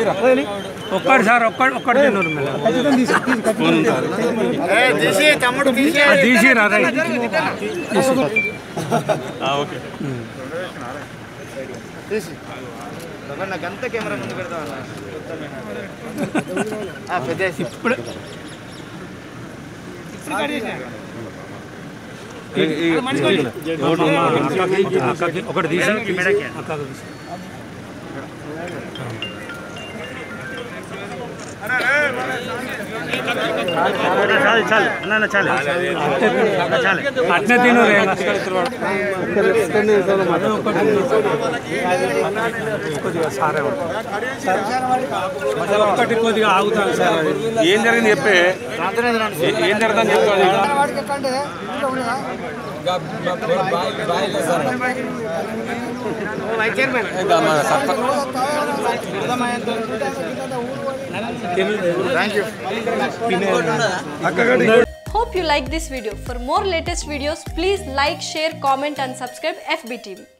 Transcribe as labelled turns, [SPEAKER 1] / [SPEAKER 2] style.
[SPEAKER 1] ఒక్కటి సార్ ఒక్కటి ఒక్కటి తిన్నారు మేడం
[SPEAKER 2] తీసి తమ్ముడు తీసి
[SPEAKER 1] అది తీసిరా రైట్
[SPEAKER 3] ఓకే
[SPEAKER 2] తీసి నాకు అంత కెమెరా ముందు పెడతావా పెద్ద
[SPEAKER 1] ఇప్పుడు అక్కకి అక్కకి ఒకటి తీసి అక్కకి తీసి
[SPEAKER 3] చాలు చాలు అన్న చాలు చాలు
[SPEAKER 1] అట్నే తిను రే కొద్దిగా సారే ఒక్కటి కొద్దిగా ఆగుతాను సార్ అది.
[SPEAKER 3] ఏం జరిగింది చెప్పే ఏ- ఏం జరుగుతుందని చెప్పు అది.
[SPEAKER 4] Hope you like this video. For more latest videos, please like, share, comment and subscribe FBTV.